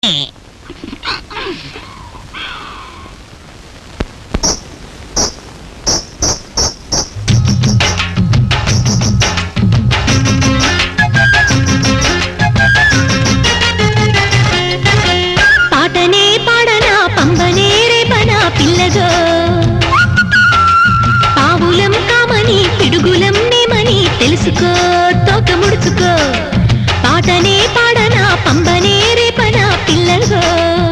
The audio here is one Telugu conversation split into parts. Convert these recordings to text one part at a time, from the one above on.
పాటనే పాడనా పంబనే రేపనా పిల్లగో పావులం కామని పిడుగులం నేమని తెలుసుకో తోక ముడుచుకో పాటనే పాడనా పంబనే రేపనా పిల్లగో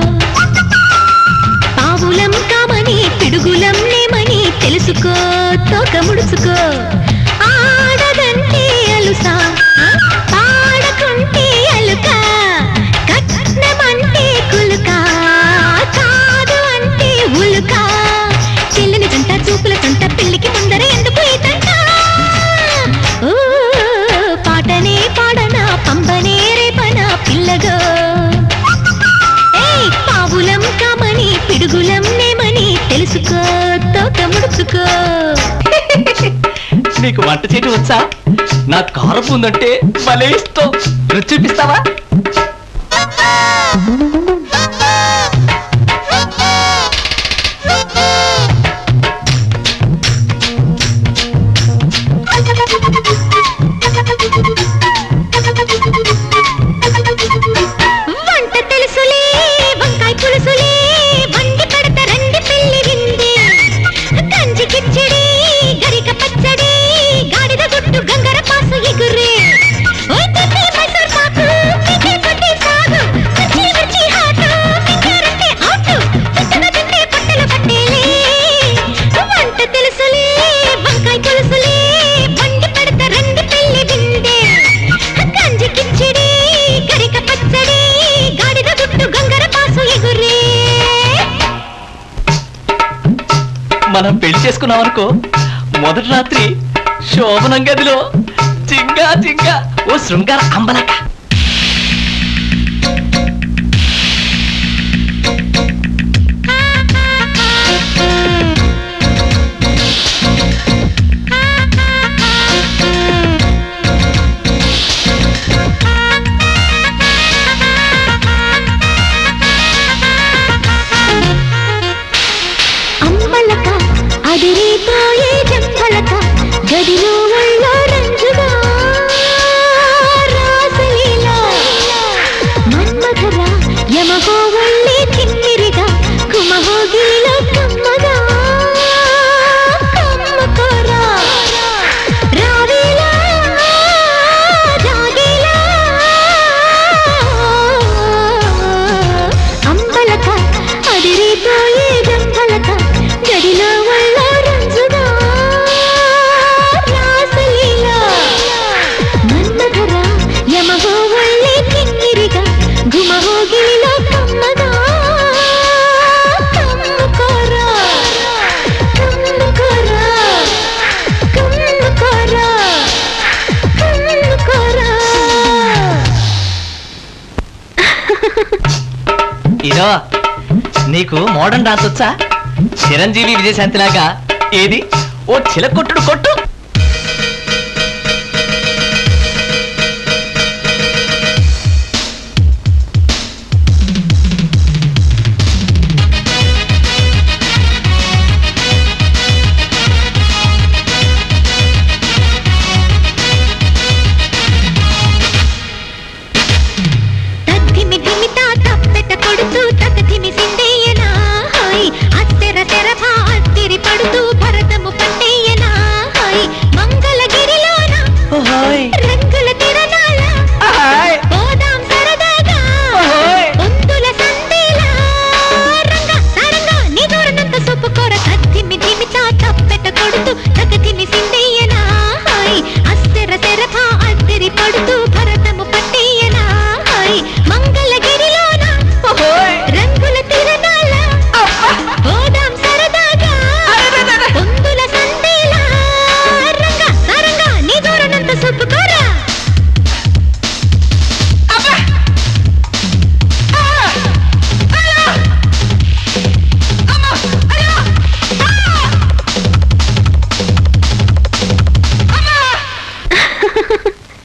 పావులం కామని పిడుగులం నేమని తెలుసుకో తోక ముడుచుకో ఆడదంటే అలుసా పాడకుంటే అలుక కట్నమంటే కులుక కాదు అంటే ఉలుక చెల్లిని జంట చూపుల జంట పెళ్లికి ముందర ఎందుకు ఈ తంట ఓ, పాటనే పాడనా పంబనే రేపనా పిల్లగో ఏయ్ పావులం కామని పిడుగులం నేమని తెలుసుకో తోక ముడుచుకో నీకు వంట చేయటం వచ్చా నా కారపు ఉందంటే భలే ఇష్టం రుచి చూపిస్తావా వంట తెలుసులే వంకాయ పులుసులే వండి పెడత రండి పెళ్లి వింది కంచి కిచ్చడి గరిక పచ్చడి గాడిద గుట్టు గంగర పాసు ఎగురే ఓయ్ తిప్పి మైసూర్ పాకు తిప్పి కొట్టి సాగు మిర్చి మిర్చి హాటు మింగారంటే ఆటు చిట్టన తింటే పట్టెలు పట్టేలే వంట తెలుసులే వంకాయ పులుసులే వండి పెడత రండి పెళ్లి విందే కంచి కిచ్చడి గరిక పచ్చడి గాడిద గుట్టు గంగర పాసు ఎగురే మనం పెళ్లి చేసుకున్నాం అనుకో మొదటి రాత్రి శోభనం గదిలో జింగా జింగా ఓ శృంగార అంబలక అమ్మలక అదిరిపోయే జంపలక గదిలో ఒళ్ళో రంజుగా రాసలీలా మన్మధర యమహో ఒళ్ళే తిమ్మిరిగా కుమహోగిలో కమ్మగా కమ్మకోరా రావేలా జాగేలా అంబలక అదిరిపోయే జంబలక గడిలో ఒళ్ళ రంజుగా రాసలీలా మన్మధర యమహో ఒళ్ళే కింగిరిగా గుమహోగిలిలో కమ్మగా కమ్ముకోరా కమ్ముకోరా కమ్ముకోరా కమ్ముకోరా ఇదో నీకు మోడర్న్ డాన్స్ వచ్చా చిరంజీవి విజయశాంతిలాగా ఏది ఓ చిలకొట్టుడు కొట్టు